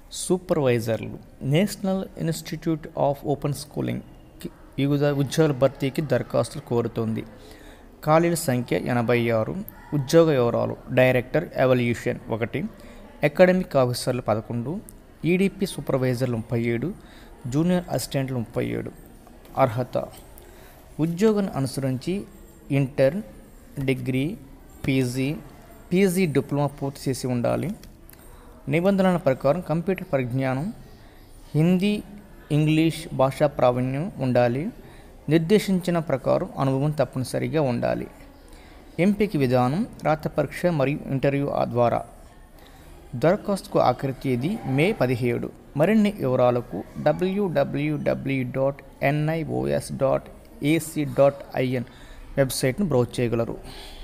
సూపర్వైజర్లు national institute of open schooling వివిధ ఉద్యోగాల భర్తీకి దరఖాస్తులు కోరుతోంది ఖాళీల సంఖ్య ఎనభై ఆరు ఉద్యోగ వివరాలు డైరెక్టర్ ఎవల్యూషన్ ఒకటి అకాడమిక్ ఆఫీసర్లు పదకొండు ఈడీపీ సూపర్వైజర్లు ముప్పై ఏడు జూనియర్ అసిస్టెంట్లు ముప్పై ఏడు అర్హత ఉద్యోగాన్ని అనుసరించి inter degree PG PG diploma పూర్తి చేసి ఉండాలి నిబంధనల ప్రకారం కంప్యూటర్ పరిజ్ఞానం హిందీ ఇంగ్లీష్ భాషా ప్రావీణ్యం ఉండాలి నిర్దేశించిన ప్రకారం అనుభవం తప్పనిసరిగా ఉండాలి ఎంపిక విధానం రాత పరీక్ష మరియు ఇంటర్వ్యూ ద్వారా దరఖాస్తుకు ఆఖరి తేదీ మే పదిహేడు మరిన్ని వివరాలకు W W W dot NIOS dot AC dot IN వెబ్సైట్ను బ్రౌజ్ చేయగలరు